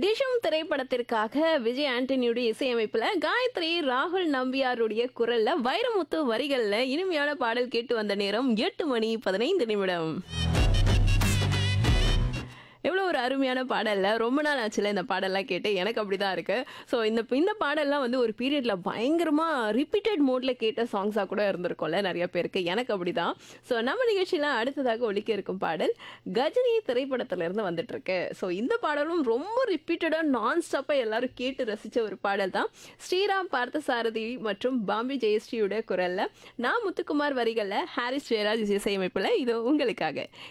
டிஷம் திரைப்படத்திற்காக விஜய் ஆண்டனியுடைய இசையமைப்புல காயத்ரி ராகுல் நம்பியாருடைய குரல்ல வைரமுத்து வரிகள்ல இனிமையான பாடல் கேட்டு வந்த நேரம் எட்டு மணி பதினைந்து நிமிடம் எவ்வளோ ஒரு அருமையான பாடல்ல ரொம்ப நாள் ஆச்சுல இந்த பாடல்லாம் கேட்டு எனக்கு அப்படிதான் இருக்கு ஸோ இந்த இந்த பாடல்லாம் வந்து ஒரு பீரியட்ல பயங்கரமா ரிப்பீட்டட் மோட்ல கேட்ட சாங்ஸாக கூட இருந்திருக்கும்ல நிறைய பேருக்கு எனக்கு அப்படிதான் ஸோ நம்ம நிகழ்ச்சியில அடுத்ததாக ஒலிக்க இருக்கும் பாடல் கஜினி திரைப்படத்துல இருந்து வந்துட்டு இருக்கு ஸோ இந்த பாடலும் ரொம்ப ரிப்பீட்டடாக நான் ஸ்டாப்பாக எல்லாரும் கேட்டு ரசிச்ச ஒரு பாடல் தான் ஸ்ரீராம் பார்த்தசாரதி மற்றும் பாம்பே ஜெயஸ்ரீயோட குரல்ல நான் முத்துக்குமார் வரிகளில் ஹாரிஸ் ஜெயராஜ் இசையமைப்பில் இது உங்களுக்காக